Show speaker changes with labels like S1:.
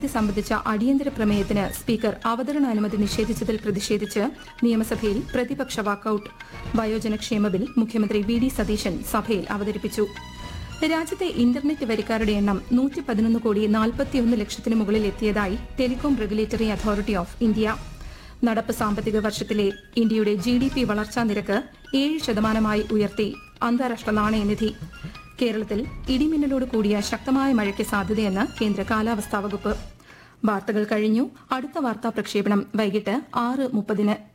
S1: ഇത് സംബന്ധിച്ച അടിയന്തര പ്രമേയത്തിന് സ്പീക്കർ അവതരണാനുമതി നിഷേധിച്ചതിൽ പ്രതിഷേധിച്ച് നിയമസഭയിൽ പ്രതിപക്ഷ വാക്കൌട്ട് വയോജനക്ഷേമ ബിൽ മുഖ്യമന്ത്രി വി ഡി സതീശൻ സഭയിൽ അവതരിപ്പിച്ചു രാജ്യത്തെ ഇന്റർനെറ്റ് വരിക്കാരുടെ എണ്ണം നൂറ്റി പതിനൊന്ന് കോടി നാൽപ്പത്തിയൊന്ന് ലക്ഷത്തിന് മുകളിൽ എത്തിയതായി telecom regulatory authority of India നടപ്പ് സാമ്പത്തിക വർഷത്തിലെ ഇന്ത്യയുടെ ജി ഡി പി വളർച്ചാ നിരക്ക് ഏഴ് ശതമാനമായി ഉയർത്തി അന്താരാഷ്ട്ര നാണയനിധി കേരളത്തിൽ ഇടിമിന്നലോട് കൂടിയ ശക്തമായ മഴയ്ക്ക് സാധ്യതയെന്ന് കേന്ദ്ര കാലാവസ്ഥാ വകുപ്പ് വാർത്തകൾ കഴിഞ്ഞു അടുത്ത വാർത്താ പ്രക്ഷേപണം വൈകിട്ട് ആറ് മുപ്പതിന്